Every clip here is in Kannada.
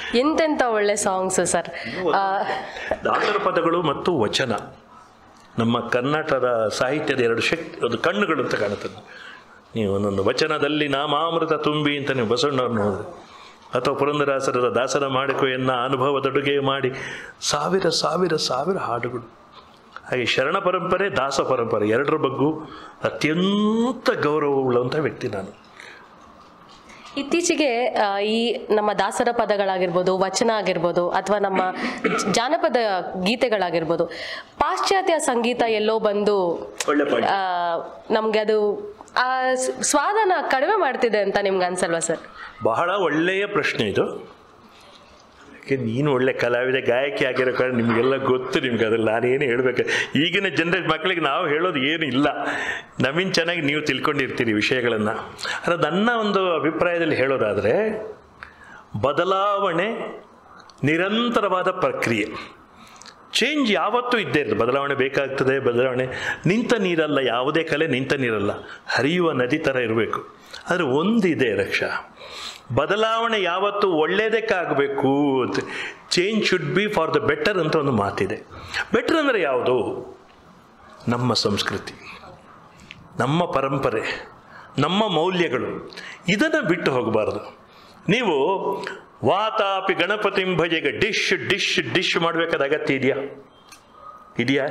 ಎಂತೆಂಥ ಒಳ್ಳೆ ಸಾಂಗ್ಸ್ ಸರ್ ದಾಸರ ಪದಗಳು ಮತ್ತು ವಚನ ನಮ್ಮ ಕರ್ನಾಟಕದ ಸಾಹಿತ್ಯದ ಎರಡು ಶಕ್ತಿ ಒಂದು ಕಣ್ಣುಗಳು ಅಂತ ಕಾಣುತ್ತದೆ ನೀವು ಒಂದೊಂದು ವಚನದಲ್ಲಿ ನಾಮಾಮೃತ ತುಂಬಿ ಅಂತ ನೀವು ಬಸವಣ್ಣವ್ರನ್ನ ಹೋದ್ರೆ ಅಥವಾ ಪುರಂದರಾಸರದ ದಾಸರ ಮಾಡಿಕೆಯನ್ನ ಅನುಭವದೊಡುಗೆ ಮಾಡಿ ಸಾವಿರ ಸಾವಿರ ಸಾವಿರ ಹಾಡುಗಳು ಹಾಗೆ ಶರಣ ಪರಂಪರೆ ದಾಸ ಪರಂಪರೆ ಎರಡರ ಬಗ್ಗೂ ಅತ್ಯಂತ ಗೌರವವುಳ್ಳಂಥ ವ್ಯಕ್ತಿ ನಾನು ಇತ್ತೀಚೆಗೆ ಆ, ಈ ನಮ್ಮ ದಾಸರ ಪದಗಳಾಗಿರ್ಬೋದು ವಚನ ಆಗಿರ್ಬೋದು ಅಥವಾ ನಮ್ಮ ಜಾನಪದ ಗೀತೆಗಳಾಗಿರ್ಬೋದು ಪಾಶ್ಚಾತ್ಯ ಸಂಗೀತ ಎಲ್ಲೋ ಬಂದು ಒಳ್ಳೆ ಪಾಯಿಂಟ್ ಆ, ನಮ್ಗೆ ಅದು ಆ ಸ್- ಸ್ವಾದನ ಕಡಿಮೆ ಮಾಡ್ತಿದೆ ಅಂತ ನಿಮ್ಗೆ ಅನ್ಸಲ್ವಾ ಸರ್ ಬಹಳ ಒಳ್ಳೆಯ ಪ್ರಶ್ನೆ ಇದು ಯಾಕೆ ನೀನು ಒಳ್ಳೆ ಕಲಾವಿದ ಗಾಯಕಿ ಆಗಿರೋ ಕಾರಣ ನಿಮಗೆಲ್ಲ ಗೊತ್ತು ನಿಮ್ಗೆ ಅದ್ರಲ್ಲಿ ನಾನೇನು ಹೇಳ್ಬೇಕು ಈಗಿನ ಜನರೇಟ್ ಮಕ್ಕಳಿಗೆ ನಾವು ಹೇಳೋದು ಏನು ಇಲ್ಲ ನವೀನ್ ಚೆನ್ನಾಗಿ ನೀವು ತಿಳ್ಕೊಂಡಿರ್ತೀರಿ ವಿಷಯಗಳನ್ನು ಆದರೆ ನನ್ನ ಒಂದು ಅಭಿಪ್ರಾಯದಲ್ಲಿ ಹೇಳೋದಾದರೆ ಬದಲಾವಣೆ ನಿರಂತರವಾದ ಪ್ರಕ್ರಿಯೆ ಚೇಂಜ್ ಯಾವತ್ತೂ ಇದ್ದೇ ಇರ್ತದೆ ಬದಲಾವಣೆ ಬೇಕಾಗ್ತದೆ ಬದಲಾವಣೆ ನಿಂತ ನೀರಲ್ಲ ಯಾವುದೇ ಕಲೆ ನಿಂತ ನೀರಲ್ಲ ಹರಿಯುವ ನದಿ ಥರ ಇರಬೇಕು ಆದರೆ ಒಂದಿದೆ ರಕ್ಷಾ ಬದಲಾವಣೆ ಯಾವತ್ತೂ ಒಳ್ಳೆಯದಕ್ಕಾಗಬೇಕು ಅಂತ change should be for the better ಅಂತ ಒಂದು ಮಾತಿದೆ ಬೆಟರ್ ಅಂದರೆ ಯಾವುದು ನಮ್ಮ ಸಂಸ್ಕೃತಿ ನಮ್ಮ ಪರಂಪರೆ ನಮ್ಮ ಮೌಲ್ಯಗಳು ಇದನ್ನು ಬಿಟ್ಟು ಹೋಗಬಾರ್ದು ನೀವು ವಾತಾಪಿ ಗಣಪತಿಂ ಭಜೆಗೆ ಡಿಶ್ ಡಿಶ್ ಡಿಶ್ ಮಾಡಬೇಕಾದ ಅಗತ್ಯ ಇದೆಯಾ ಇದೆಯಾ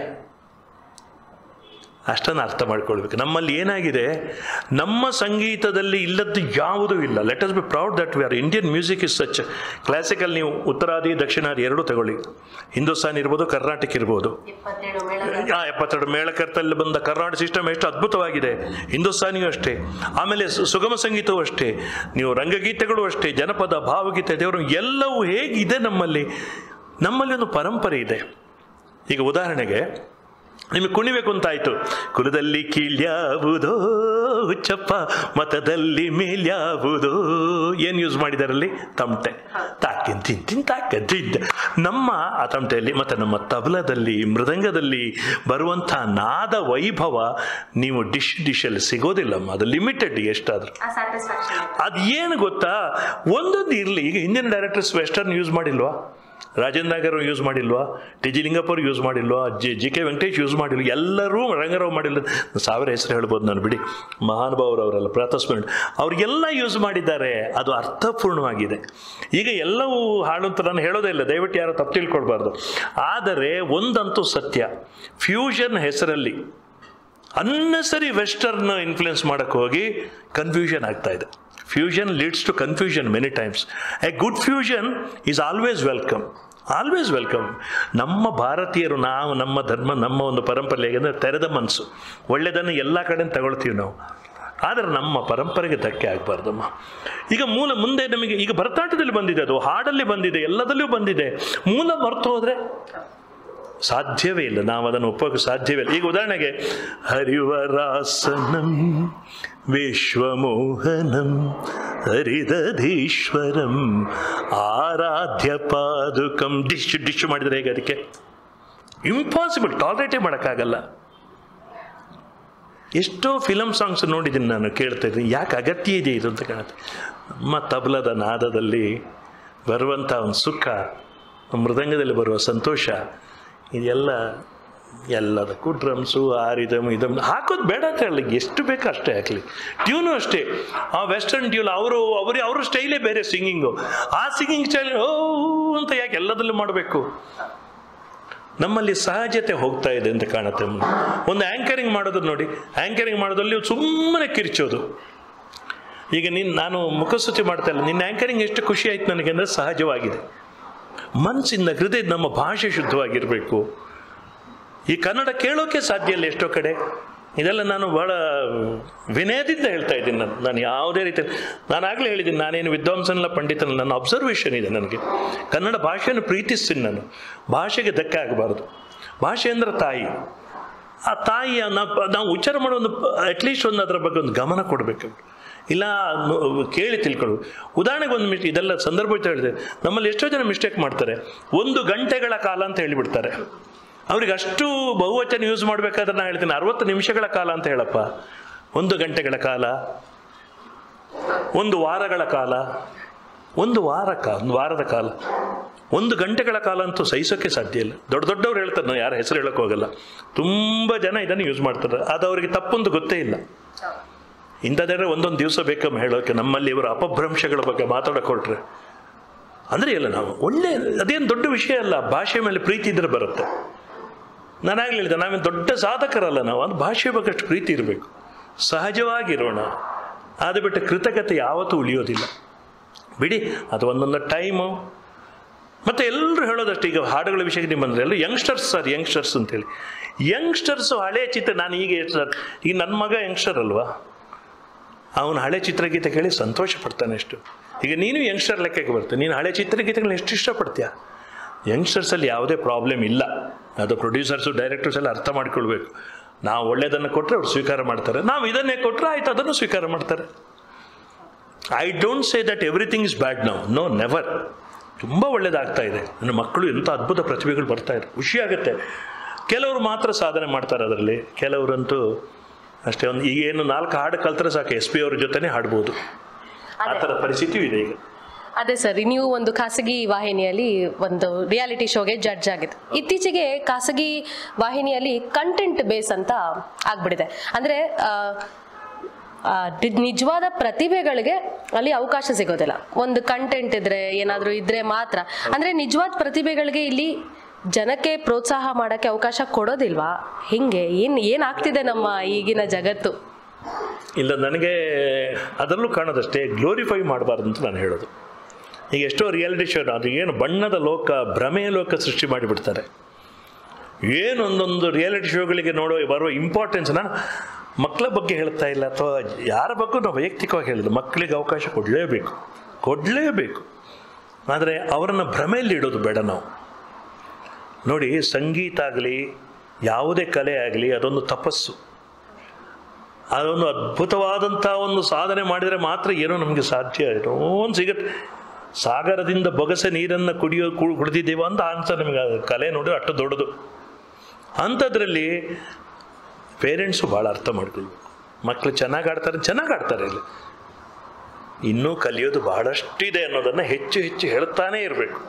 ಅಷ್ಟನ್ನು ಅರ್ಥ ಮಾಡ್ಕೊಳ್ಬೇಕು ನಮ್ಮಲ್ಲಿ ಏನಾಗಿದೆ ನಮ್ಮ ಸಂಗೀತದಲ್ಲಿ ಇಲ್ಲದ್ದು ಯಾವುದೂ ಇಲ್ಲ let us be proud that we are Indian music is such classical ನೀವು ಉತ್ತರಾದಿ ದಕ್ಷಿಣಾದಿ ಎರಡೂ ತಗೊಳ್ಳಿ ಹಿಂದೂಸ್ತಾನ್ ಇರ್ಬೋದು ಕರ್ನಾಟಕ ಇರ್ಬೋದು ಆ, ಎಪ್ಪತ್ತೆರಡು ಮೇಳಕರ್ತಲ್ಲಿ ಬಂದ ಕರ್ನಾಟಕ ಸಿಸ್ಟಮ್ ಎಷ್ಟು ಅದ್ಭುತವಾಗಿದೆ ಹಿಂದೂಸ್ತಾನಿಯೂ ಅಷ್ಟೇ ಆಮೇಲೆ ಸು- ಸುಗಮ ಸಂಗೀತವೂ ಅಷ್ಟೇ ನೀವು ರಂಗಗೀತೆಗಳು ಅಷ್ಟೇ ಜನಪದ ಭಾವಗೀತೆ ದೇವರು ಎಲ್ಲವೂ ಹೇಗಿದೆ ನಮ್ಮಲ್ಲಿ ನಮ್ಮಲ್ಲಿ ಒಂದು ಪರಂಪರೆ ಇದೆ ಈಗ ಉದಾಹರಣೆಗೆ ನಿಮಗೆ ಕುಣಿಬೇಕು ಅಂತಾಯ್ತು ಕುಲದಲ್ಲಿ ಕೀಳ್ಯಾವುದೋ ಹುಚ್ಚಪ್ಪ ಮತದಲ್ಲಿ ಮೇಲ್ಯಾವುದೋ ಏನು ಯೂಸ್ ಮಾಡಿದಾರಲ್ಲಿ ತಮಟೆ ತಾಕಿನ್ ತಿನ್ ತಿನ್ ತಾಕ ತಿಂದ ನಮ್ಮ ಆ ತಮಟೆಯಲ್ಲಿ ಮತ್ತು ನಮ್ಮ ತಬಲದಲ್ಲಿ ಮೃದಂಗದಲ್ಲಿ ಬರುವಂಥ ನಾದ ವೈಭವ ನೀವು ಡಿಶ್ ಡಿಶಲ್ಲಿ ಸಿಗೋದಿಲ್ಲಮ್ಮ ಅದು ಲಿಮಿಟೆಡ್ ಎಷ್ಟಾದರೂ ಅದು ಏನು ಗೊತ್ತಾ ಒಂದೊಂದು ಇರಲಿ ಈಗ ಹಿಂದಿನ ಡೈರೆಕ್ಟರ್ಸ್ ವೆಸ್ಟರ್ನ್ ಯೂಸ್ ಮಾಡಿಲ್ವಾ ರಾಜೇಂದ್ರ ನಾಗರ್ ಯೂಸ್ ಮಾಡಿಲ್ವಾ ಟಿ ಜಿ ಲಿಂಗಪ್ಪ ಯೂಸ್ ಮಾಡಿಲ್ವಾ G G K Venkatesh use ಮಾಡಿಲ್ವ ಎಲ್ಲರೂ ರಂಗರಾವ್ ಮಾಡಿಲ್ಲ ಸಾವಿರ ಹೆಸರು ಹೇಳ್ಬೋದು ನಾನು ಬಿಡಿ ಮಹಾನುಭಾವರು ಅವರೆಲ್ಲ ಪ್ರಾತಸ್ಮರಣ ಅವ್ರಿಗೆಲ್ಲ ಯೂಸ್ ಮಾಡಿದ್ದಾರೆ ಅದು ಅರ್ಥಪೂರ್ಣವಾಗಿದೆ ಈಗ ಎಲ್ಲವೂ ಹಾಳು ಅಂತ ನಾನು ಹೇಳೋದೇ ಇಲ್ಲ ದಯವಿಟ್ಟು ಯಾರು ತಪ್ಪು ತಿಳ್ಕೊಳ್ಬಾರ್ದು ಆದರೆ ಒಂದಂತೂ ಸತ್ಯ ಫ್ಯೂಷನ್ ಹೆಸರಲ್ಲಿ ಅನ್ನೆಸರಿ ವೆಸ್ಟರ್ನ್ ಇನ್ಫ್ಲುಯೆನ್ಸ್ ಮಾಡಕ್ಕೆ ಹೋಗಿ ಕನ್ಫ್ಯೂಷನ್ ಆಗ್ತಾ ಇದೆ fusion leads to confusion many times a good fusion is always welcome always welcome ನಮ್ಮ ಭಾರತೀಯರು ನಾವು ನಮ್ಮ ಧರ್ಮ ನಮ್ಮ ಒಂದು ಪರಂಪರೆ ಹೇಗೆಂದರೆ ತೆರೆದ ಮನಸ್ಸು ಒಳ್ಳೆಯದನ್ನು ಎಲ್ಲ ಕಡೆ ತಗೊಳ್ತೀವಿ ನಾವು ಆದರೆ ನಮ್ಮ ಪರಂಪರೆಗೆ ಧಕ್ಕೆ ಆಗಬಾರ್ದಮ್ಮ ಈಗ ಮೂಲ ಮುಂದೆ ನಮಗೆ ಈಗ ಭರತನಾಟ್ಯದಲ್ಲಿ ಬಂದಿದೆ ಅದು ಹಾಡಲ್ಲಿ ಬಂದಿದೆ ಎಲ್ಲದಲ್ಲೂ ಬಂದಿದೆ ಮೂಲ ಮರೆತು ಹೋದರೆ ಸಾಧ್ಯವೇ ಇಲ್ಲ ನಾವು ಅದನ್ನು ಒಪ್ಪೋಕೆ ಸಾಧ್ಯವೇ ಇಲ್ಲ ಈಗ ಉದಾಹರಣೆಗೆ ಹರಿವರಾಸನಂ ವಿಶ್ವಮೋಹನಂ ಹರಿದಧೀಶ್ವರಂ ಆರಾಧ್ಯ ಪಾದುಕಂ ಡಿಶ್ ಡಿಶ್ ಮಾಡಿದರೆ ಹೇಗೆ ಅದಕ್ಕೆ ಇಂಪಾಸಿಬಲ್ ಟಾಲರೇಟೇ ಮಾಡೋಕ್ಕಾಗಲ್ಲ ಎಷ್ಟೋ ಫಿಲಮ್ ಸಾಂಗ್ಸ್ ನೋಡಿದ್ದೀನಿ ನಾನು ಕೇಳ್ತಾ ಇದ್ದೀನಿ ಯಾಕೆ ಅಗತ್ಯ ಇದೆ ಇದು ಅಂತ ಕಾಣುತ್ತೆ ನಮ್ಮ ತಬಲದ ನಾದದಲ್ಲಿ ಬರುವಂಥ ಒಂದು ಸುಖ ಮೃದಂಗದಲ್ಲಿ ಬರುವ ಸಂತೋಷ ಇದೆಲ್ಲ ಎಲ್ಲದಕ್ಕೂ ಡ್ರಮ್ಸು ಆ ರಿದಮ್ ಇದಮ್ ಹಾಕೋದು ಬೇಡ ಅಂತ ಹೇಳಿ ಎಷ್ಟು ಬೇಕೋ ಅಷ್ಟೇ ಹಾಕಲಿ ಟ್ಯೂನು ಅಷ್ಟೇ ಆ ವೆಸ್ಟರ್ನ್ ಟ್ಯೂನ್ ಅವರು ಅವರೇ ಅವ್ರ ಸ್ಟೈಲೇ ಬೇರೆ ಸಿಂಗಿಂಗು ಆ ಸಿಂಗಿಂಗ್ ಸ್ಟೈಲ್ ಓ ಅಂತ ಯಾಕೆ ಎಲ್ಲದಲ್ಲೂ ಮಾಡಬೇಕು ನಮ್ಮಲ್ಲಿ ಸಹಜತೆ ಹೋಗ್ತಾ ಇದೆ ಅಂತ ಕಾಣುತ್ತೆ ಒಂದು ಆ್ಯಂಕರಿಂಗ್ ಮಾಡೋದು ನೋಡಿ ಆ್ಯಂಕರಿಂಗ್ ಮಾಡೋದ್ರಲ್ಲಿ ಸುಮ್ಮನೆ ಕಿರ್ಚೋದು ಈಗ ನೀನು ನಾನು ಮುಖಸ್ತುತಿ ಮಾಡ್ತಾ ಇಲ್ಲ ನಿನ್ನ ಆ್ಯಂಕರಿಂಗ್ ಎಷ್ಟು ಖುಷಿ ಆಯ್ತು ನನಗೆ ಅಂದರೆ ಸಹಜವಾಗಿದೆ ಮನಸ್ಸಿಂದ ಹೃದಯ ನಮ್ಮ ಭಾಷೆ ಶುದ್ಧವಾಗಿರಬೇಕು ಈ ಕನ್ನಡ ಕೇಳೋಕೆ ಸಾಧ್ಯ ಇಲ್ಲ ಎಷ್ಟೋ ಕಡೆ ಇದೆಲ್ಲ ನಾನು ಬಹಳ ವಿನಯದಿಂದ ಹೇಳ್ತಾ ಇದ್ದೀನಿ ನಾನು ನಾನು ಯಾವುದೇ ರೀತಿ ನಾನು ಆಗಲೇ ಹೇಳಿದ್ದೀನಿ ನಾನೇನು ವಿದ್ವಾಂಸನಲ್ಲ ಪಂಡಿತನಲ್ಲ ನನ್ನ ಅಬ್ಸರ್ವೇಷನ್ ಇದೆ ನನಗೆ ಕನ್ನಡ ಭಾಷೆಯನ್ನು ಪ್ರೀತಿಸ್ತೀನಿ ನಾನು ಭಾಷೆಗೆ ಧಕ್ಕೆ ಆಗಬಾರ್ದು ಭಾಷೆ ಅಂದ್ರೆ ತಾಯಿ ಆ ತಾಯಿಯ ನಾವು ನಾವು ಉಚ್ಚಾರ ಮಾಡೋ ಒಂದು ಅಟ್ಲೀಸ್ಟ್ ಒಂದು ಅದರ ಬಗ್ಗೆ ಒಂದು ಗಮನ ಕೊಡಬೇಕು ಇಲ್ಲ ನು- ಕೇಳಿ ತಿಳ್ಕೊಳ್ಳು ಉದಾಹರಣೆಗೆ ಒಂದು ಮಿಸ್ಟ್ ಇದೆಲ್ಲ ಸಂದರ್ಭ ಹೇಳಿದೆ ನಮ್ಮಲ್ಲಿ ಎಷ್ಟೋ ಜನ ಮಿಸ್ಟೇಕ್ ಮಾಡ್ತಾರೆ ಒಂದು ಗಂಟೆಗಳ ಕಾಲ ಅಂತ ಹೇಳಿಬಿಡ್ತಾರೆ ಅವ್ರಿಗೆ ಅಷ್ಟು ಬಹುವಚನ ಯೂಸ್ ಮಾಡಬೇಕಾದ್ರೆ ನಾನು ಹೇಳ್ತೀನಿ ಅರವತ್ತು ನಿಮಿಷಗಳ ಕಾಲ ಅಂತ ಹೇಳಪ್ಪ ಒಂದು ಗಂಟೆಗಳ ಕಾಲ ಒಂದು ವಾರಗಳ ಕಾಲ ಒಂದು ವಾರ ಕಾ ಒಂದು ವಾರದ ಕಾಲ ಒಂದು ಗಂಟೆಗಳ ಕಾಲ ಅಂತೂ ಸಹಿಸೋಕ್ಕೆ ಸಾಧ್ಯ ಇಲ್ಲ ದೊಡ್ಡ ದೊಡ್ಡವ್ರು ಹೇಳ್ತಾರೆ ನಾವು ಯಾರ ಹೆಸರು ಹೇಳೋಕೆ ಹೋಗಲ್ಲ ತುಂಬ ಜನ ಇದನ್ನು ಯೂಸ್ ಮಾಡ್ತಾರೆ ಅದು ಅವರಿಗೆ ತಪ್ಪೊಂದು ಗೊತ್ತೇ ಇಲ್ಲ ಇಂಥದ್ದರೆ ಒಂದೊಂದು ದಿವಸ ಬೇಕಮ್ಮ ಹೇಳೋಕೆ ನಮ್ಮಲ್ಲಿ ಇವರ ಅಪಭ್ರಂಶಗಳ ಬಗ್ಗೆ ಮಾತಾಡೋಕೆ ಹೊರಟ್ರೆ ಅಂದರೆ ಇಲ್ಲ ನಾವು ಒಳ್ಳೆ ಅದೇನು ದೊಡ್ಡ ವಿಷಯ ಅಲ್ಲ ಭಾಷೆ ಮೇಲೆ ಪ್ರೀತಿ ಇದ್ರೆ ಬರುತ್ತೆ ನಾನಾಗಲಿ ಹೇಳಿದೆ ನಾವೇನು ದೊಡ್ಡ ಸಾಧಕರಲ್ಲ ನಾವು ಅದು ಭಾಷೆ ಬಗ್ಗೆ ಅಷ್ಟು ಪ್ರೀತಿ ಇರಬೇಕು ಸಹಜವಾಗಿರೋಣ ಅದು ಬಿಟ್ಟು ಕೃತಜ್ಞತೆ ಯಾವತ್ತೂ ಉಳಿಯೋದಿಲ್ಲ ಬಿಡಿ ಅದು ಒಂದೊಂದು ಟೈಮು ಮತ್ತು ಎಲ್ಲರೂ ಹೇಳೋದಷ್ಟು ಈಗ ಹಾಡುಗಳ ವಿಷಯಕ್ಕೆ ನೀವು ಬಂದರೆ ಎಲ್ಲ ಯಂಗ್ಸ್ಟರ್ಸ್ ಸರ್ ಯಂಗ್ಸ್ಟರ್ಸ್ ಅಂತೇಳಿ ಯಂಗ್ಸ್ಟರ್ಸು ಹಳೆ ಚಿತ್ರ ನಾನು ಈಗ ಸರ್ ಈಗ ನನ್ನ ಮಗ ಯಂಗ್ಸ್ಟರ್ ಅಲ್ವಾ ಅವನು ಹಳೆ ಚಿತ್ರಗೀತೆ ಕೇಳಿ ಸಂತೋಷ ಪಡ್ತಾನೆ ಅಷ್ಟು ಈಗ ನೀನು ಯಂಗ್ಸ್ಟರ್ ಲೆಕ್ಕಕ್ಕೆ ಬರ್ತಾನೆ ನೀನು ಹಳೆ ಚಿತ್ರಗೀತೆಗಳನ್ನ ಎಷ್ಟು ಇಷ್ಟಪಡ್ತೀಯ ಯಂಗ್ಸ್ಟರ್ಸಲ್ಲಿ ಯಾವುದೇ ಪ್ರಾಬ್ಲಮ್ ಇಲ್ಲ ಅದು ಪ್ರೊಡ್ಯೂಸರ್ಸು ಡೈರೆಕ್ಟರ್ಸ್ ಎಲ್ಲ ಅರ್ಥ ಮಾಡ್ಕೊಳ್ಬೇಕು ನಾವು ಒಳ್ಳೆಯದನ್ನು ಕೊಟ್ಟರೆ ಅವ್ರು ಸ್ವೀಕಾರ ಮಾಡ್ತಾರೆ ನಾವು ಇದನ್ನೇ ಕೊಟ್ಟರೆ ಆಯ್ತು ಅದನ್ನು ಸ್ವೀಕಾರ ಮಾಡ್ತಾರೆ I don't say that everything is bad ನಾವು ನೋ ನೆವರ್ ತುಂಬ ಒಳ್ಳೇದಾಗ್ತಾ ಇದೆ ನನ್ನ ಮಕ್ಕಳು ಎಂಥ ಅದ್ಭುತ ಪ್ರತಿಭೆಗಳು ಬರ್ತಾ ಇದೆ ಖುಷಿಯಾಗುತ್ತೆ ಕೆಲವರು ಮಾತ್ರ ಸಾಧನೆ ಮಾಡ್ತಾರೆ ಅದರಲ್ಲಿ ಕೆಲವರಂತೂ ಅಷ್ಟೇ ಒಂದು ಈಗ ಏನು ನಾಲ್ಕು ಹಾಡು ಕಲ್ತ್ರೆ ಸಾಕು ಎಸ್ ಪಿ ಅವ್ರ ಜೊತೆನೇ ಹಾಡ್ಬೋದು ಆ ಥರ ಪರಿಸ್ಥಿತಿಯೂ ಇದೆ ಈಗ ಅದೇ ಸರ್ ನೀವು ಒಂದು ಖಾಸಗಿ ವಾಹಿನಿಯಲ್ಲಿ ಒಂದು ರಿಯಾಲಿಟಿ ಶೋಗೆ ಜಡ್ಜ್ ಆಗಿದ್ದು ಇತ್ತೀಚೆಗೆ ಖಾಸಗಿ ವಾಹಿನಿಯಲ್ಲಿ ಕಂಟೆಂಟ್ ಬೇಸ್ ಅಂತ ಆಗ್ಬಿಟ್ಟಿದೆ ಅಂದ್ರೆ ಆ, ಆ, ನಿ- ನಿಜವಾದ ಪ್ರತಿಭೆಗಳಿಗೆ ಅಲ್ಲಿ ಅವಕಾಶ ಸಿಗೋದಿಲ್ಲ ಒಂದು ಕಂಟೆಂಟ್ ಇದ್ರೆ ಏನಾದರೂ ಇದ್ರೆ ಮಾತ್ರ ಅಂದ್ರೆ ನಿಜವಾದ ಪ್ರತಿಭೆಗಳಿಗೆ ಇಲ್ಲಿ ಜನಕ್ಕೆ ಪ್ರೋತ್ಸಾಹ ಮಾಡಕ್ಕೆ ಅವಕಾಶ ಕೊಡೋದಿಲ್ವಾ ಹಿಂಗೆ ಏನ್ ಏನಾಗ್ತಿದೆ ನಮ್ಮ ಈಗಿನ ಜಗತ್ತು ಇಲ್ಲ ನನಗೆ ಅದರಲ್ಲೂ ಕಾಣೋದಷ್ಟೇ ಗ್ಲೋರಿಫೈ ಮಾಡಬಾರ್ದು ಅಂತ ನಾನು ಹೇಳೋದು ಈಗ ಎಷ್ಟೋ ರಿಯಾಲಿಟಿ ಶೋ ಅದು ಏನು ಬಣ್ಣದ ಲೋಕ ಭ್ರಮೆಯ ಲೋಕ ಸೃಷ್ಟಿ ಮಾಡಿಬಿಡ್ತಾರೆ ಏನೊಂದೊಂದು ರಿಯಾಲಿಟಿ ಶೋಗಳಿಗೆ ನೋಡೋ ಬರುವ ಇಂಪಾರ್ಟೆನ್ಸ್ ನಾನು ಮಕ್ಕಳ ಬಗ್ಗೆ ಹೇಳ್ತಾ ಇಲ್ಲ ಅಥವಾ ಯಾರ ಬಗ್ಗೆ ನಾವು ವೈಯಕ್ತಿಕವಾಗಿ ಹೇಳಿಲ್ಲ ಮಕ್ಕಳಿಗೆ ಅವಕಾಶ ಕೊಡಲೇಬೇಕು ಕೊಡಲೇಬೇಕು ಆದರೆ ಅವರನ್ನು ಭ್ರಮೆಯಲ್ಲಿ ಇಡೋದು ಬೇಡ ನಾವು ನೋಡಿ ಸಂಗೀತ ಆಗಲಿ ಯಾವುದೇ ಕಲೆ ಆಗಲಿ ಅದೊಂದು ತಪಸ್ಸು ಅದೊಂದು ಅದ್ಭುತವಾದಂಥ ಒಂದು ಸಾಧನೆ ಮಾಡಿದರೆ ಮಾತ್ರ ಏನೋ ನಮಗೆ ಸಾಧ್ಯ ಏನೋ ಒಂದು ಸಿಗುತ್ತೆ ಸಾಗರದಿಂದ ಬೊಗಸೆ ನೀರನ್ನು ಕುಡಿಯೋ ಕು- ಕುಡಿದಿದ್ದೇವೆ ಅಂತ ಅನ್ಸ ನಮಗೆ ಅದು ಕಲೆ ನೋಡಿ ಅಷ್ಟು ದೊಡ್ಡದು ಅಂಥದ್ರಲ್ಲಿ ಪೇರೆಂಟ್ಸು ಭಾಳ ಅರ್ಥ ಮಾಡ್ಕೊಳ್ಬೇಕು ಮಕ್ಕಳು ಚೆನ್ನಾಗಿ ಆಡ್ತಾರೆ ಚೆನ್ನಾಗಿ ಆಡ್ತಾರೆ ಇಲ್ಲಿ ಇನ್ನೂ ಕಲಿಯೋದು ಬಹಳಷ್ಟಿದೆ ಅನ್ನೋದನ್ನು ಹೆಚ್ಚು ಹೆಚ್ಚು ಹೇಳ್ತಾನೇ ಇರಬೇಕು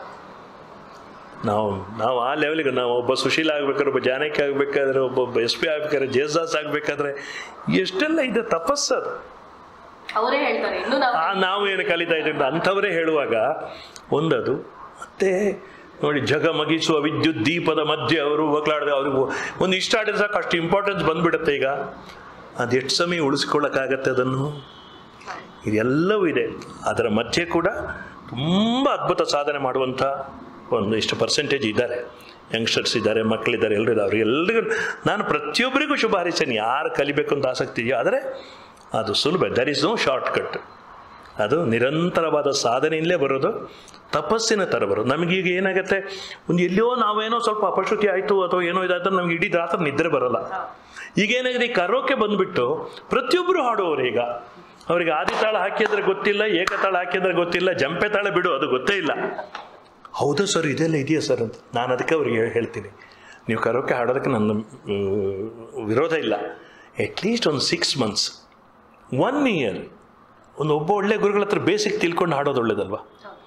ನಾವು ನಾವು ಆ ಲೆವೆಲ್ಗೆ ನಾವು ಒಬ್ಬ ಸುಶೀಲ ಆಗ್ಬೇಕಾದ್ರೆ ಒಬ್ಬ ಜಾನಕಿ ಆಗ್ಬೇಕಾದ್ರೆ ಒಬ್ಬೊಬ್ಬ ಎಸ್ ಪಿ ಆಗ್ಬೇಕಾದ್ರೆ ಜೇಸ್ದಾಸ್ ಆಗ್ಬೇಕಾದ್ರೆ ಎಷ್ಟೆಲ್ಲ ಇದೆ ತಪಸ್ಸದು ಅವರೇ ಹೇಳ್ತಾರೆ ಇನ್ನು ನಾವು ಆ ನಾವು ಏನು ಕಲಿತಾ ಇದ್ದೀವಿ ಅಂಥವರೇ ಹೇಳುವಾಗ ಒಂದದು ಮತ್ತೆ ನೋಡಿ ಜಗ ಮಗಿಸುವ ವಿದ್ಯುತ್ ದೀಪದ ಮಧ್ಯೆ ಅವರು ಹೋಗ್ಲಾಡ್ದೆ ಅವ್ರಿಗೆ ಒಂದು ಇಷ್ಟ ಆಡಿದ್ರೆ ಸಾಕು ಅಷ್ಟು ಇಂಪಾರ್ಟೆನ್ಸ್ ಬಂದ್ಬಿಡುತ್ತೆ ಈಗ ಅದು ಎಷ್ಟು ಸಮಯ ಉಳಿಸ್ಕೊಳ್ಳೋಕ್ಕಾಗತ್ತೆ ಅದನ್ನು ಇದೆಲ್ಲವೂ ಇದೆ ಅದರ ಮಧ್ಯೆ ಕೂಡ ತುಂಬ ಅದ್ಭುತ ಸಾಧನೆ ಮಾಡುವಂಥ ಒಂದು ಇಷ್ಟು ಪರ್ಸೆಂಟೇಜ್ ಇದ್ದಾರೆ ಯಂಗ್ಸ್ಟರ್ಸ್ ಇದ್ದಾರೆ ಮಕ್ಕಳಿದ್ದಾರೆ ಎಲ್ಲರೂ ಇದ್ದಾರೆ ಅವ್ರಿಗೆಲ್ಲರಿಗೂ ನಾನು ಪ್ರತಿಯೊಬ್ಬರಿಗೂ ಶುಭ ಹಾರೈಸ್ತೇನೆ ಯಾರು ಕಲಿಬೇಕು ಅಂತ ಆಸಕ್ತಿ ಇದೆಯೋ ಆದರೆ ಅದು ಸುಲಭ there is no shortcut ಅದು ನಿರಂತರವಾದ ಸಾಧನೆಯಲ್ಲೇ ಬರೋದು ತಪಸ್ಸಿನ ಥರ ಬರೋದು ನಮಗೀಗ ಏನಾಗುತ್ತೆ ಒಂದು ಎಲ್ಲೋ ನಾವೇನೋ ಸ್ವಲ್ಪ ಅಪಶ್ರುತಿ ಆಯಿತು ಅಥವಾ ಏನೋ ಇದಾಯ್ತು ನಮ್ಗೆ ಇಡೀ ರಾತ್ರಿ ನಿದ್ರೆ ಬರೋಲ್ಲ ಈಗ ಏನಾಗಿದೆ ಈ ಕರೋಕೆ ಬಂದ್ಬಿಟ್ಟು ಪ್ರತಿಯೊಬ್ಬರು ಹಾಡುವವರು ಈಗ ಅವರಿಗೆ ಆದಿ ತಾಳ ಹಾಕಿದ್ರೆ ಗೊತ್ತಿಲ್ಲ ಏಕತಾಳ ಹಾಕಿದ್ರೆ ಗೊತ್ತಿಲ್ಲ ಜಂಪೆ ತಾಳ ಬಿಡು ಅದು ಗೊತ್ತೇ ಇಲ್ಲ ಹೌದಾ ಸರ್ ಇದೆಲ್ಲ ಇದೆಯಾ ಸರ್ ಅಂತ ನಾನು ಅದಕ್ಕೆ ಅವ್ರಿಗೆ ಹೇಳ್- ಹೇಳ್ತೀನಿ ನೀವು ಕರೋಕೆ ಹಾಡೋದಕ್ಕೆ ನನ್ನ ಮ್, ವಿರೋಧ ಇಲ್ಲ ಅಟ್ಲೀಸ್ಟ್ ಒಂದು ಸಿಕ್ಸ್ ಮಂತ್ಸ್ ಒನ್ ಇಯರ್ ಒಂದು ಒಬ್ಬ ಒಳ್ಳೆ ಗುರುಗಳ ಹತ್ರ ಬೇಸಿಕ್ ತಿಳ್ಕೊಂಡು ಹಾಡೋದು ಒಳ್ಳೇದಲ್ವಾ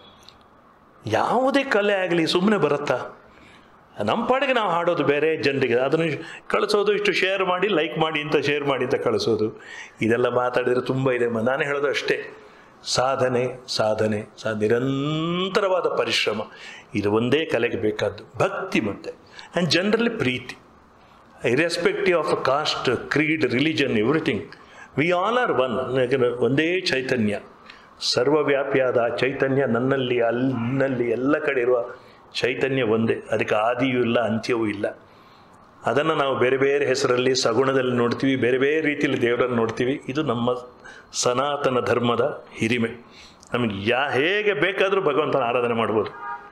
ಯಾವುದೇ ಕಲೆ ಆಗಲಿ ಸುಮ್ಮನೆ ಬರುತ್ತಾ ನಮ್ಮ ಪಾಡಿಗೆ ನಾವು ಹಾಡೋದು ಬೇರೆ ಜನರಿಗೆ ಅದನ್ನು ಕಳಿಸೋದು ಇಷ್ಟು ಶೇರ್ ಮಾಡಿ ಲೈಕ್ ಮಾಡಿ ಅಂತ ಶೇರ್ ಮಾಡಿ ಅಂತ ಕಳಿಸೋದು ಇದೆಲ್ಲ ಮಾತಾಡಿದರೆ ತುಂಬ ಇದೆ ಮ- ನಾನು ಹೇಳೋದು ಅಷ್ಟೇ ಸಾಧನೆ ಸಾಧನೆ ಸಾ ನಿರಂತರವಾದ ಪರಿಶ್ರಮ ಇದು ಒಂದೇ ಕಲೆಗೆ ಬೇಕಾದ್ದು ಭಕ್ತಿ ಮತ್ತೆ ಆ್ಯಂಡ್ ಜನರಲಿ ಪ್ರೀತಿ irrespective of caste creed religion everything we all are one ಒಂದೇ ಚೈತನ್ಯ ಸರ್ವವ್ಯಾಪಿಯಾದ ಆ ಚೈತನ್ಯ ನನ್ನಲ್ಲಿ ಅಲ್ಲಿನಲ್ಲಿ ಎಲ್ಲ ಕಡೆ ಇರುವ ಚೈತನ್ಯ ಒಂದೇ ಅದಕ್ಕೆ ಆದಿಯೂ ಇಲ್ಲ ಅಂತ್ಯವೂ ಇಲ್ಲ ಅದನ್ನು ನಾವು ಬೇರೆ ಬೇರೆ ಹೆಸರಲ್ಲಿ ಸಗುಣದಲ್ಲಿ ನೋಡ್ತೀವಿ ಬೇರೆ ಬೇರೆ ರೀತಿಯಲ್ಲಿ ದೇವರನ್ನು ನೋಡ್ತೀವಿ ಇದು ನಮ್ಮ ಸನಾತನ ಧರ್ಮದ ಹಿರಿಮೆ ನಮಗೆ ಯಾ ಹೇಗೆ ಬೇಕಾದರೂ ಭಗವಂತನ ಆರಾಧನೆ ಮಾಡ್ಬೋದು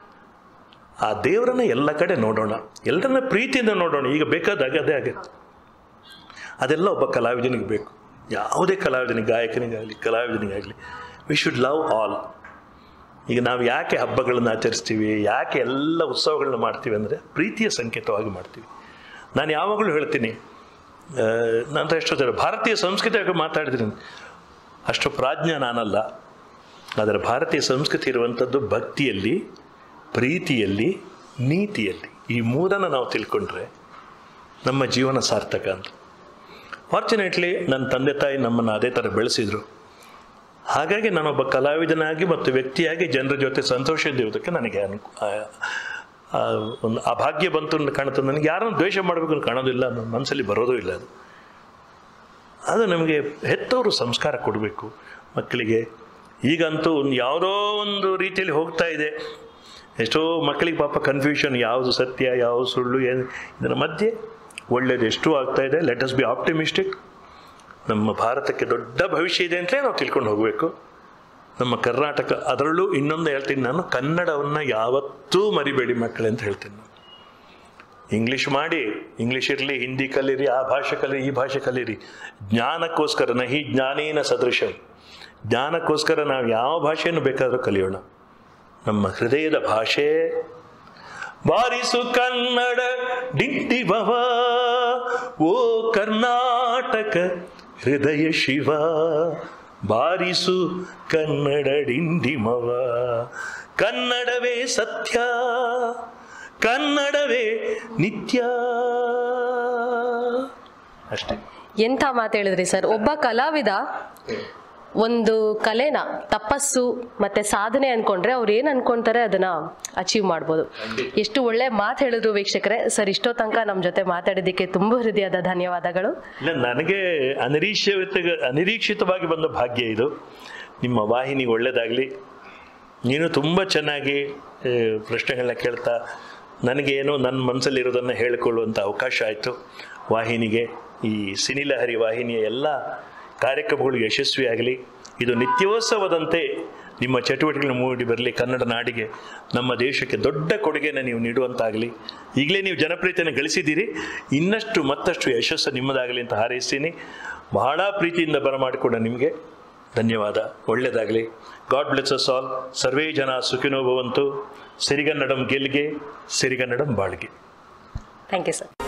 ಆ ದೇವರನ್ನ ಎಲ್ಲ ಕಡೆ ನೋಡೋಣ ಎಲ್ಲರನ್ನ ಪ್ರೀತಿಯಿಂದ ನೋಡೋಣ ಈಗ ಬೇಕಾದಾಗ ಅದೇ ಆಗುತ್ತೆ ಅದೆಲ್ಲ ಒಬ್ಬ ಕಲಾವಿದನಿಗೆ ಬೇಕು ಯಾವುದೇ ಕಲಾವಿದನಿಗೆ ಗಾಯಕನಿಗಾಗಲಿ ಕಲಾವಿದನಿಗಾಗಲಿ ವಿ ಶುಡ್ ಲವ್ ಆಲ್ ಈಗ ನಾವು ಯಾಕೆ ಹಬ್ಬಗಳನ್ನು ಆಚರಿಸ್ತೀವಿ ಯಾಕೆ ಎಲ್ಲ ಉತ್ಸವಗಳನ್ನ ಮಾಡ್ತೀವಿ ಅಂದರೆ ಪ್ರೀತಿಯ ಸಂಕೇತವಾಗಿ ಮಾಡ್ತೀವಿ ನಾನು ಯಾವಾಗಲೂ ಹೇಳ್ತೀನಿ ಆ, ನಂತರ ಎಷ್ಟೋ ಜನ ಭಾರತೀಯ ಸಂಸ್ಕೃತಿ ಬಗ್ಗೆ ಮಾತಾಡಿದ್ದೀನಿ ಅಷ್ಟು ಪ್ರಾಜ್ಞ ನಾನಲ್ಲ ಆದರೆ ಭಾರತೀಯ ಸಂಸ್ಕೃತಿ ಇರುವಂಥದ್ದು ಭಕ್ತಿಯಲ್ಲಿ ಪ್ರೀತಿಯಲ್ಲಿ ನೀತಿಯಲ್ಲಿ ಈ ಮೂರನ್ನು ನಾವು ತಿಳ್ಕೊಂಡ್ರೆ ನಮ್ಮ ಜೀವನ ಸಾರ್ಥಕ ಅಂತ ಫಾರ್ಚುನೇಟ್ಲಿ ನನ್ನ ತಂದೆ ತಾಯಿ ನಮ್ಮನ್ನು ಅದೇ ಥರ ಬೆಳೆಸಿದರು ಹಾಗಾಗಿ ನಾನೊಬ್ಬ ಕಲಾವಿದನಾಗಿ ಮತ್ತು ವ್ಯಕ್ತಿಯಾಗಿ ಜನರ ಜೊತೆ ಸಂತೋಷದಿರೋದಕ್ಕೆ ನನಗೆ ಅನು ಆ- ಆ ಒಂದು ಆ ಭಾಗ್ಯ ಬಂತು ಅಂತ ಕಾಣುತ್ತೆ ನನಗೆ ಯಾರನ್ನು ದ್ವೇಷ ಮಾಡಬೇಕು ಅಂತ ಕಾಣೋದಿಲ್ಲ ನನ್ನ ಮನಸ್ಸಲ್ಲಿ ಬರೋದೂ ಇಲ್ಲ ಅದು ಅದು ನಮಗೆ ಹೆತ್ತವರು ಸಂಸ್ಕಾರ ಕೊಡಬೇಕು ಮಕ್ಕಳಿಗೆ ಈಗಂತೂ ಒಂದು ಯಾವುದೋ ಒಂದು ರೀತಿಯಲ್ಲಿ ಹೋಗ್ತಾ ಇದೆ ಎಷ್ಟೋ ಮಕ್ಕಳಿಗೆ ಪಾಪ ಕನ್ಫ್ಯೂಷನ್ ಯಾವುದು ಸತ್ಯ ಯಾವುದು ಸುಳ್ಳು ಏನು ಇದರ ಮಧ್ಯೆ ಒಳ್ಳೇದು ಎಷ್ಟು ಆಗ್ತಾ ಇದೆ ಲೆಟ್ ಅಸ್ ಬಿ ಆಪ್ಟಿಮಿಸ್ಟಿಕ್ ನಮ್ಮ ಭಾರತಕ್ಕೆ ದೊಡ್ಡ ಭವಿಷ್ಯ ಇದೆ ಅಂತಲೇ ನಾವು ತಿಳ್ಕೊಂಡು ಹೋಗಬೇಕು ನಮ್ಮ ಕರ್ನಾಟಕ ಅದರಲ್ಲೂ ಇನ್ನೊಂದು ಹೇಳ್ತೀನಿ ನಾನು ಕನ್ನಡವನ್ನು ಯಾವತ್ತೂ ಮರಿಬೇಡಿ ಮಕ್ಕಳೇ ಅಂತ ಹೇಳ್ತೀನಿ ನಾನು ಇಂಗ್ಲೀಷ್ ಮಾಡಿ ಇಂಗ್ಲೀಷ್ ಇರಲಿ ಹಿಂದಿ ಕಲೀರಿ ಆ ಭಾಷೆ ಕಲೀರಿ ಈ ಭಾಷೆ ಕಲೀರಿ ಜ್ಞಾನಕ್ಕೋಸ್ಕರ ನಹಿ ಜ್ಞಾನೇನ ಸದೃಶ ಜ್ಞಾನಕ್ಕೋಸ್ಕರ ನಾವು ಯಾವ ಭಾಷೆಯನ್ನು ಬೇಕಾದರೂ ಕಲಿಯೋಣ ನಮ್ಮ ಹೃದಯದ ಭಾಷೆ ಬಾರಿಸು ಕನ್ನಡ ಡಿಂಡಿಬವ ಓ ಕರ್ನಾಟಕ ಹೃದಯ ಶಿವ ಬಾರಿಸು ಕನ್ನಡ ಡಿಂಡಿಮವ ಕನ್ನಡವೇ ಸತ್ಯ ಕನ್ನಡವೇ ನಿತ್ಯ ಅಷ್ಟೇ ಎಂಥ ಮಾತು ಹೇಳಿದ್ರಿ ಸರ್ ಒಬ್ಬ ಕಲಾವಿದ ಒಂದು ಕಲೆನ ತಪಸ್ಸು ಮತ್ತೆ ಸಾಧನೆ ಅನ್ಕೊಂಡ್ರೆ ಅವ್ರು ಏನ್ ಅನ್ಕೊಂತಾರೆ ಅದನ್ನ ಅಚೀವ್ ಮಾಡ್ಬೋದು ಎಷ್ಟು ಒಳ್ಳೆ ಮಾತು ಹೇಳಿದ್ರು ವೀಕ್ಷಕರೇ ಸರ್ ಇಷ್ಟೋ ತನಕ ನಮ್ಮ ಜೊತೆ ಮಾತಾಡಿದ್ದಕ್ಕೆ ತುಂಬ ಹೃದಯದ ಧನ್ಯವಾದಗಳು ಇಲ್ಲ ನನಗೆ ಅನಿರೀಕ್ಷಿತ ಅನಿರೀಕ್ಷಿತವಾಗಿ ಬಂದ ಭಾಗ್ಯ ಇದು ನಿಮ್ಮ ವಾಹಿನಿಗೆ ಒಳ್ಳೆಯದಾಗಲಿ ನೀನು ತುಂಬ ಚೆನ್ನಾಗಿ ಆ, ಪ್ರಶ್ನೆಗಳನ್ನ ಕೇಳ್ತಾ ನನಗೇನು ನನ್ನ ಮನಸ್ಸಲ್ಲಿರೋದನ್ನು ಹೇಳಿಕೊಳ್ಳುವಂಥ ಅವಕಾಶ ಆಯಿತು ವಾಹಿನಿಗೆ ಈ ಸಿನಿಲಹರಿ ವಾಹಿನಿಯ ಎಲ್ಲ ಕಾರ್ಯಕ್ರಮಗಳು ಯಶಸ್ವಿಯಾಗಲಿ ಇದು ನಿತ್ಯೋತ್ಸವದಂತೆ ನಿಮ್ಮ ಚಟುವಟಿಕೆಗಳು ಮೂಡಿ ಬರಲಿ ಕನ್ನಡ ನಾಡಿಗೆ ನಮ್ಮ ದೇಶಕ್ಕೆ ದೊಡ್ಡ ಕೊಡುಗೆಯನ್ನು ನೀವು ನೀಡುವಂತಾಗಲಿ ಈಗಲೇ ನೀವು ಜನಪ್ರಿಯತೆಯನ್ನು ಗಳಿಸಿದ್ದೀರಿ ಇನ್ನಷ್ಟು ಮತ್ತಷ್ಟು ಯಶಸ್ಸು ನಿಮ್ಮದಾಗಲಿ ಅಂತ ಹಾರೈಸ್ತೀನಿ ಬಹಳ ಪ್ರೀತಿಯಿಂದ ಬರಮಾಡಿಕೊಂಡ ನಿಮಗೆ ಧನ್ಯವಾದ ಒಳ್ಳೆಯದಾಗಲಿ ಗಾಡ್ ಬ್ಲೆಸ್ ಅಸ್ ಆಲ್ ಸರ್ವೇ ಜನ ಸುಖಿನೋ ಭವಂತು ಸಿರಿಗನ್ನಡಂ ಗೆಲ್ಗೆ ಸಿರಿಗನ್ನಡಂ ಬಾಳ್ಗೆ ಥ್ಯಾಂಕ್ ಯು ಸರ್